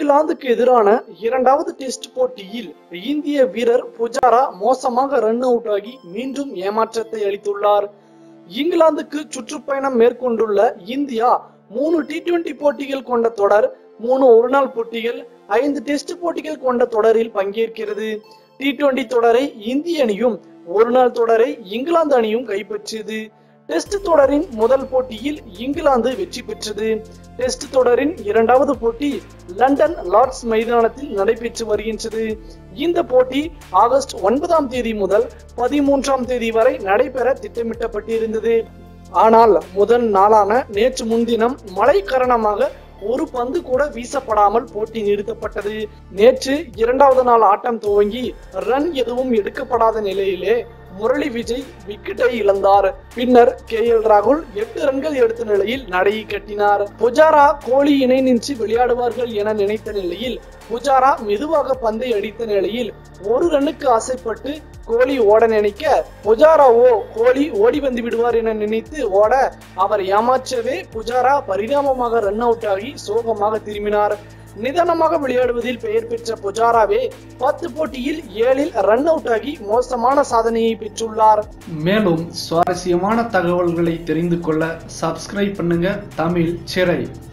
இங்கிலாந்துக்கு எதிரான இரண்டாவது டெஸ்ட் போட்டியில் இந்திய வீரர் புஜாரா மோசமாக ரன் அவுட் ஆகி மீண்டும் ஏமாற்றத்தை அளித்துள்ளார் இங்கிலாந்துக்கு சுற்றுப்பயணம் மேற்கொண்டுள்ள இந்தியா மூணு டி டுவெண்டி போட்டிகள் கொண்ட தொடர் மூணு ஒருநாள் போட்டிகள் ஐந்து டெஸ்ட் போட்டிகள் கொண்ட தொடரில் பங்கேற்கிறது டி டுவெண்டி தொடரை இந்திய அணியும் ஒருநாள் தொடரை இங்கிலாந்து அணியும் கைப்பற்றியது டெஸ்ட் தொடரின் முதல் போட்டியில் இங்கிலாந்து வெற்றி பெற்றது டெஸ்ட் தொடரின் இரண்டாவது போட்டி லண்டன் லார்ட்ஸ் மைதானத்தில் நடைபெற்று வருகின்றது இந்த போட்டி ஆகஸ்ட் ஒன்பதாம் தேதி முதல் பதிமூன்றாம் தேதி வரை நடைபெற திட்டமிட்டப்பட்டிருந்தது ஆனால் முதல் நாளான நேற்று முன்தினம் மழை காரணமாக ஒரு பந்து கூட வீசப்படாமல் போட்டி நிறுத்தப்பட்டது நேற்று இரண்டாவது நாள் ஆட்டம் துவங்கி ரன் எதுவும் எடுக்கப்படாத நிலையிலே முரளி விஜய் விக்கெட்டை இழந்தார் பின்னர் கே எல் ராகுல் எட்டு ரன்கள் எடுத்த நிலையில் நடையை கட்டினார் புஜாரா கோலி இணை நின்று விளையாடுவார்கள் என நினைத்த நிலையில் புஜாரா மெதுவாக பந்தை அடித்த நிலையில் ஒரு ரன்னுக்கு ஆசைப்பட்டு கோலி ஓட நினைக்க புஜாராவோ கோலி ஓடி வந்து விடுவார் என நினைத்து ஓட அவர் ஏமாற்றவே புஜாரா பரிணாமமாக ரன் அவுட் ஆகி சோகமாக திரும்பினார் நிதானமாக விளையாடுவதில் பெயர் பெற்ற புஜாராவே பத்து போட்டியில் ஏழில் ரன் அவுட் ஆகி மோசமான சாதனையை பெற்றுள்ளார் மேலும் சுவாரஸ்யமான தகவல்களை தெரிந்து கொள்ள சப்ஸ்கிரைப் பண்ணுங்க தமிழ் சிறை